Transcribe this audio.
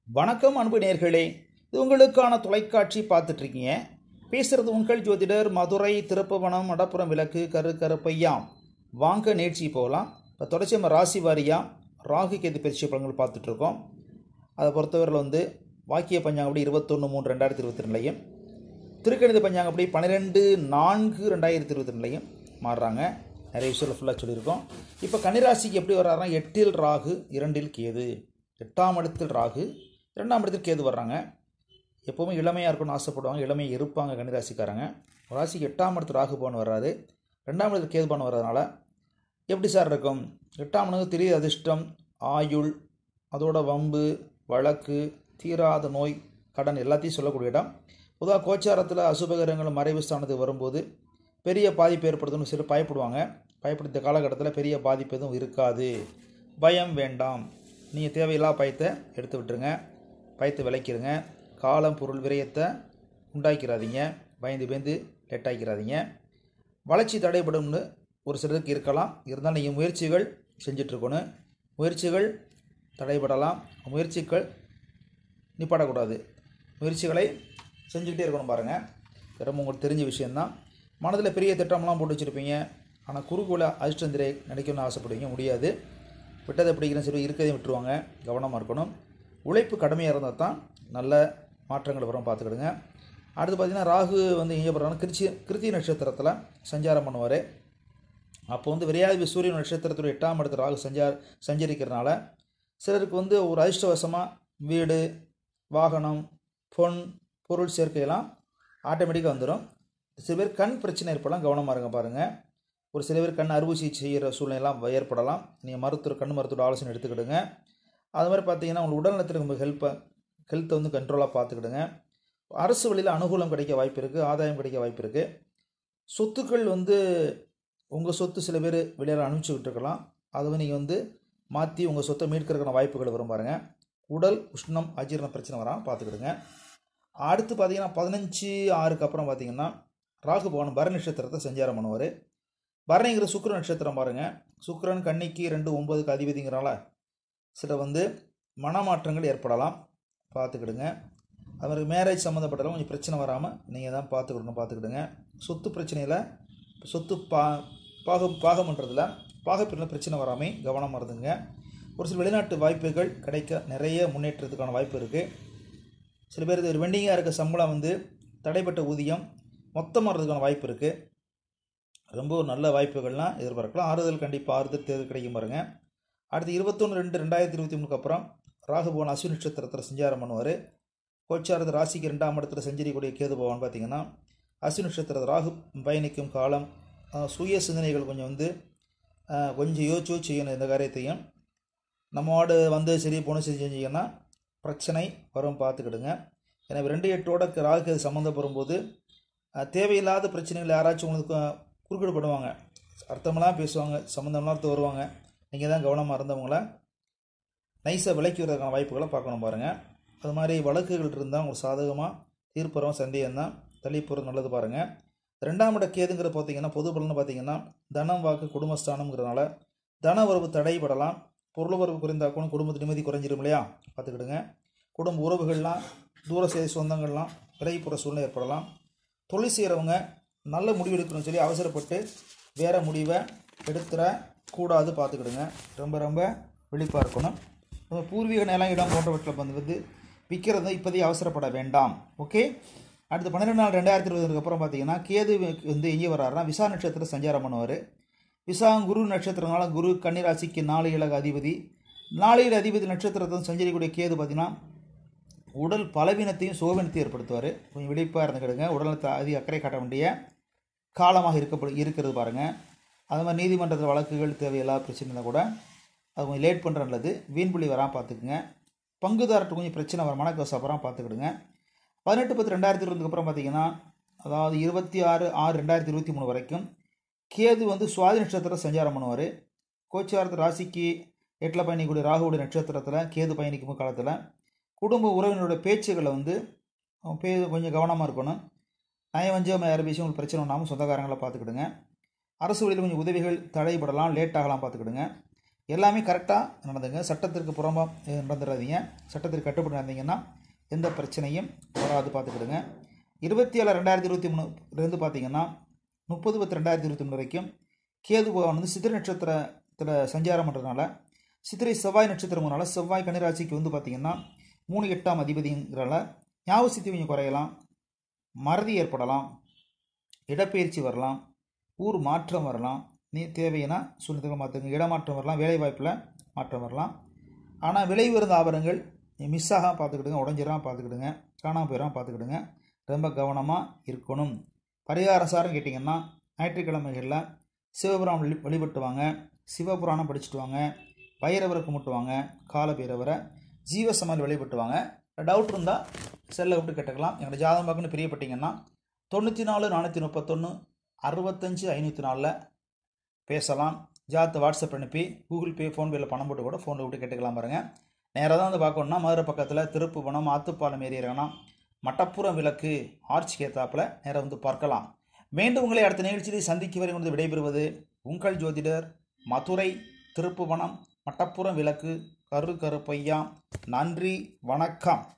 வணக்கம் அன்பு நேர்களே இது உங்களுக்கான தொலைக்காட்சி பார்த்துட்ருக்கீங்க பேசுகிறது உங்கள் ஜோதிடர் மதுரை திருப்பவனம் மடப்புறம் விளக்கு கரு கருப்பையாம் வாங்க நேர்ச்சி போகலாம் இப்போ தொடர்ச்சி நம்ம ராசி வாரியாக ராகு கேது பயிற்சி பலன்கள் பார்த்துட்ருக்கோம் அதை பொறுத்தவரையில் வந்து வாக்கிய பஞ்சாங்கப்படி இருபத்தொன்று மூணு ரெண்டாயிரத்தி இருபத்தி ரெண்டுலையும் திருக்கணித பஞ்சாங்கப்படி பன்னிரெண்டு நான்கு ரெண்டாயிரத்தி இருபத்தி ரெண்டுலையும் மாறுறாங்க நிறைய விஷயத்தில் ஃபுல்லாக சொல்லியிருக்கோம் இப்போ கன்னிராசிக்கு எப்படி வர்றாருன்னா எட்டில் ராகு இரண்டில் கேது எட்டாம் இடத்தில் ராகு இரண்டாம் இடத்தில் கேது வர்றாங்க எப்போவுமே இளமையாக இருக்கணும்னு ஆசைப்படுவாங்க இளமையை இருப்பாங்க கன்னிராசிக்காரங்க ஒரு ராசிக்கு எட்டாம் இடத்து ராகு போன வர்றாரு ரெண்டாம் இடத்துல கேது போன வர்றதுனால எப்படி சார் இருக்கும் எட்டாம் இடத்துக்கு திடீர் அதிர்ஷ்டம் ஆயுள் அதோட வம்பு வழக்கு தீராத நோய் கடன் எல்லாத்தையும் சொல்லக்கூடிய இடம் பொதுவாக கோச்சாரத்தில் அசுபகரங்கள் மறைவு ஸ்தானத்துக்கு வரும்போது பெரிய பாதிப்பு ஏற்படுத்தும்னு சொல்லி பயப்படுவாங்க பயப்படுத்த காலகட்டத்தில் பெரிய பாதிப்பு எதுவும் இருக்காது பயம் வேண்டாம் நீங்கள் தேவையில்லா பயத்தை எடுத்து விட்டுருங்க பயத்தை விளைக்கிறங்க காலம் பொருள் விரயத்தை உண்டாக்கிறாதீங்க பயந்து பயந்து லேட்டாக்கிறாதீங்க வளர்ச்சி தடைபடும்னு ஒரு சிலருக்கு இருக்கலாம் இருந்தாலும் நீங்கள் முயற்சிகள் செஞ்சிட்ருக்கணும் முயற்சிகள் தடைபடலாம் முயற்சிகள் நிப்பாடக்கூடாது முயற்சிகளை செஞ்சுக்கிட்டே இருக்கணும் பாருங்கள் ரொம்ப உங்களுக்கு தெரிஞ்ச விஷயந்தான் மனதில் பெரிய திட்டம்லாம் போட்டு வச்சுருப்பீங்க ஆனால் குறுக்குல அதிர்ஷ்டந்திரை நினைக்கணும்னு ஆசைப்படுவீங்க முடியாது விட்டதை பிடிக்கிறேன்னு சொல்லி இருக்கதையும் விட்டுருவாங்க கவனமாக இருக்கணும் உழைப்பு கடுமையாக இருந்தால் தான் நல்ல மாற்றங்கள் வரும் பார்த்துக்கிடுங்க அடுத்து பார்த்திங்கன்னா ராகு வந்து எங்கே போகிறாங்கன்னா கிருச்சி கிருத்தி நட்சத்திரத்தில் சஞ்சாரம் பண்ணுவார் அப்போ வந்து விரையாதி சூரியன் நட்சத்திரத்துடைய எட்டாம் இடத்துல ராகு சஞ்சார் சஞ்சரிக்கிறனால சிலருக்கு வந்து ஒரு அதிர்ஷ்டவசமாக வீடு வாகனம் பொன் பொருள் சேர்க்கையெல்லாம் ஆட்டோமேட்டிக்காக வந்துடும் சில பேர் கண் பிரச்சனை ஏற்படலாம் கவனமாக இருங்க பாருங்கள் ஒரு சில பேர் கண் அறுவை சிகிச்சை செய்கிற சூழ்நிலைலாம் ஏற்படலாம் நீங்கள் மருத்துவர் கண் மருத்துவ ஆலோசனை எடுத்துக்கிடுங்க அது மாதிரி பார்த்தீங்கன்னா உங்களுக்கு உடல்நலத்தில் ரொம்ப ஹெல்ப்பை ஹெல்த்தை வந்து கண்ட்ரோலாக பார்த்துக்கிடுங்க அரசு வழியில் அனுகூலம் கிடைக்க வாய்ப்பு இருக்குது ஆதாயம் கிடைக்க வாய்ப்பு இருக்குது சொத்துக்கள் வந்து உங்கள் சொத்து சில பேர் வெளியில் அனுப்பிச்சி விட்டுருக்கலாம் அதை வந்து நீங்கள் வந்து மாற்றி உங்கள் சொத்தை மீட்கிறதுக்கான வாய்ப்புகள் வரும் பாருங்கள் உடல் உஷ்ணம் அஜீரண பிரச்சனை வராமல் பார்த்துக்கிடுங்க அடுத்து பார்த்தீங்கன்னா பதினஞ்சு ஆறுக்கு அப்புறம் பார்த்தீங்கன்னா ராகு பகவான் பர நட்சத்திரத்தை சஞ்சாரம் பண்ணுவார் பரணிங்கிற சுக்கிர நட்சத்திரம் பாருங்கள் சுக்கிரன் கன்னிக்கு ரெண்டு ஒம்பதுக்கு அதிபதிங்கிறனால சில வந்து மனமாற்றங்கள் ஏற்படலாம் பார்த்துக்கிடுங்க அது மாதிரி மேரேஜ் சம்மந்தப்பட்டதும் கொஞ்சம் பிரச்சனை வராமல் நீங்கள் தான் பார்த்துக்கிடணும் பார்த்துக்கிடுங்க சொத்து பிரச்சனையில் சொத்து பா பாகம் பாகம் பண்ணுறதுல பாகப்பிரிவில் பிரச்சனை வராமல் கவனமாக இருந்துங்க ஒரு சில வெளிநாட்டு வாய்ப்புகள் கிடைக்க நிறைய முன்னேற்றத்துக்கான வாய்ப்பு இருக்குது சில பேர் ஒரு வெண்டிங்காக இருக்க சம்பளம் வந்து தடைப்பட்ட ஊதியம் மொத்தமாக வரதுக்கான வாய்ப்பு இருக்குது ரொம்ப ஒரு நல்ல வாய்ப்புகள்லாம் எதிர்பார்க்கலாம் ஆறுதல் கண்டிப்பாக ஆறுதல் தேர்தல் கிடைக்கும் பாருங்க அடுத்து இருபத்தொன்று ரெண்டு ரெண்டாயிரத்தி இருபத்தி மூணுக்கு அப்புறம் ராகுபவன் அஸ்வின் நட்சத்திரத்தில் சஞ்சாரம் பண்ணுவார் கோச்சாரத்து ராசிக்கு ரெண்டாம் இடத்துல செஞ்சரிக்கூடிய கேது பவன் பார்த்திங்கன்னா அஸ்வின் நட்சத்திரத்தில் ராகு பயணிக்கும் காலம் சுய சிந்தனைகள் கொஞ்சம் வந்து கொஞ்சம் யோசிச்சு செய்யணும் இந்த காரியத்தையும் நம்மோடு வந்து சரி போன சரி செஞ்சீங்கன்னா பிரச்சனை வரும் பார்த்துக்கிடுங்க எனவே ரெண்டு எட்டோட ராகு சம்மந்தப்படும் போது தேவையில்லாத பிரச்சனைகள் யாராச்சும் உங்களுக்கு குறுக்கிடு பண்ணுவாங்க அர்த்தமெல்லாம் பேசுவாங்க சம்மந்தம்லாம் வருவாங்க நீங்கள் தான் கவனமாக இருந்தவங்கள நைஸாக விலைக்கு வரதுக்கான வாய்ப்புகளை பார்க்கணும் பாருங்கள் அது மாதிரி வழக்குகள் இருந்தால் உங்களுக்கு சாதகமாக தீர்ப்புறம் சந்தேகம் தான் தள்ளி போகிறது நல்லது பாருங்கள் ரெண்டாம் இட கேதுங்கிற பார்த்தீங்கன்னா பொது பலன்னு பார்த்தீங்கன்னா தனம் வாக்கு குடும்பஸ்தானம்ங்கிறனால தன வரவு தடைபடலாம் பொருள் வரவு குறைந்தாக்கணும் குடும்பத்து நிம்மதி குறைஞ்சிரும் இல்லையா பார்த்துக்கிடுங்க குடும்ப உறவுகள்லாம் தூர செய்தி சொந்தங்கள்லாம் விலகி போகிற சூழ்நிலை ஏற்படலாம் தொழில் செய்கிறவங்க நல்ல முடிவு எடுக்கணும்னு சொல்லி அவசரப்பட்டு வேறு முடிவை எடுத்துட கூடாது பார்த்துக்கிடுங்க ரொம்ப ரொம்ப விழிப்பாக இருக்கணும் நம்ம பூர்வீக நிலம் இடம் போன்றவற்றில் வந்து வந்து விற்கிறது இப்போதைய அவசரப்பட வேண்டாம் ஓகே அடுத்து பன்னிரெண்டு நாள் ரெண்டாயிரத்தி இருபதுக்கு அப்புறம் பார்த்தீங்கன்னா கேது வந்து எங்கே வர்றாருன்னா விசா நட்சத்திரம் சஞ்சாரம் பண்ணுவார் விசா குரு நட்சத்திரனால குரு கன்னிராசிக்கு நாலு இலக அதிபதி நாளையில் அதிபதி நட்சத்திரத்தை சஞ்சரிக்கூடிய கேது பார்த்திங்கன்னா உடல் பலவீனத்தையும் சோபனத்தையும் ஏற்படுத்துவார் கொஞ்சம் விழிப்பாக இருந்துக்கிடுங்க உடல்நலத்தை அதிக அக்கறை காட்ட வேண்டிய காலமாக இருக்கப்படு இருக்கிறது பாருங்கள் அது மாதிரி நீதிமன்றத்தில் வழக்குகள் தேவையில்லாத பிரச்சனை இருந்தால் கூட அது கொஞ்சம் லேட் பண்ணுற நல்லது வீண்புள்ளி வராமல் பார்த்துக்குங்க பங்குதாரர்கிட்ட கொஞ்சம் பிரச்சனை வர மனக்கவசப்பறம் பார்த்துக்கிடுங்க பதினெட்டு பத்து ரெண்டாயிரத்தி இருபதுக்கு அப்புறம் பார்த்தீங்கன்னா அதாவது இருபத்தி ஆறு ஆறு ரெண்டாயிரத்தி இருபத்தி மூணு வரைக்கும் கேது வந்து சுவாதி நட்சத்திரம் சஞ்சாரம் பண்ணுவார் கோச்சாரத்து ராசிக்கு எட்டில் பயணிக்கூடிய ராகுவுடைய நட்சத்திரத்தில் கேது பயணிக்கும் காலத்தில் குடும்ப உறவினரோட பேச்சுகளை வந்து பே கொஞ்சம் கவனமாக இருக்கணும் நயவஞ்சம் யார் பேசி உங்களுக்கு பிரச்சனை ஒன்றாமல் சொந்தக்காரங்களை பார்த்துக்கிடுங்க அரசு வழியில் கொஞ்சம் உதவிகள் தடைபடலாம் லேட் ஆகலாம் பார்த்துக்கிடுங்க எல்லாமே கரெக்டாக நடந்துங்க சட்டத்திற்கு புறம்பாக நடந்துடாதீங்க சட்டத்திற்கு கட்டுப்பட்டு நடந்தீங்கன்னா எந்த பிரச்சனையும் வராது பார்த்துக்கிடுங்க இருபத்தி ஏழு ரெண்டாயிரத்தி இருபத்தி மூணுலேருந்து பார்த்தீங்கன்னா முப்பது பத்து ரெண்டாயிரத்தி இருபத்தி மூணு வரைக்கும் கேது பகவான் வந்து சித்திரை நட்சத்திரத்தில் சஞ்சாரம் பண்ணுறதுனால சித்திரை செவ்வாய் நட்சத்திரம்னால செவ்வாய் கன்னிராசிக்கு வந்து பார்த்திங்கன்னா மூணு எட்டாம் அதிபதிங்கிறனால ஞாபக சக்தி கொஞ்சம் குறையலாம் மறதி ஏற்படலாம் இடப்பெயர்ச்சி வரலாம் ஊர் மாற்றம் வரலாம் நீ தேவையான சூழ்நிலைகள் மாற்றுங்க இடமாற்றம் வரலாம் வேலைவாய்ப்பில் மாற்றம் வரலாம் ஆனால் விலை உயர்ந்த ஆபரணங்கள் மிஸ் ஆகாம பார்த்துக்கிடுங்க உடஞ்சிடாம பார்த்துக்கிடுங்க காணாமல் போயிடாம பார்த்துக்கிடுங்க ரொம்ப கவனமாக இருக்கணும் பரிகாரம் சாரம் கேட்டிங்கன்னா ஞாயிற்றுக்கிழமைகளில் சிவபுராணம் வழி வழிபட்டு வாங்க சிவபுராணம் படிச்சுட்டு வாங்க பைரவரை கும்பிட்டு வாங்க கால பைரவரை ஜீவசமாதி வழிபட்டு வாங்க டவுட் இருந்தால் செல்லை விட்டு கேட்டுக்கலாம் என்னோடய ஜாதகம் பார்க்கணும்னு பிரியப்பட்டீங்கன்னா தொண்ணூற்றி நாலு நானூற்றி முப்பத்தொன்று அறுபத்தஞ்சு ஐநூற்றி நாலில் பேசலாம் ஜாதத்தை வாட்ஸ்அப் அனுப்பி கூகுள் பே ஃபோன்பேயில் பணம் போட்டு கூட ஃபோனில் விட்டு கேட்டுக்கலாம் பாருங்கள் நேராக தான் வந்து பார்க்கணுன்னா மதுரை பக்கத்தில் திருப்புவனம் ஆத்துப்பாலம் ஏரி இறங்கணும் மட்டப்புறம் விளக்கு ஆர்ச் கேத்தாப்பில் நேராக வந்து பார்க்கலாம் மீண்டும் உங்களை அடுத்த நிகழ்ச்சியில் சந்திக்கு வரை வந்து விடைபெறுவது உங்கள் ஜோதிடர் மதுரை திருப்புவனம் மட்டப்புறம் விளக்கு கரு கருப்பையா நன்றி வணக்கம்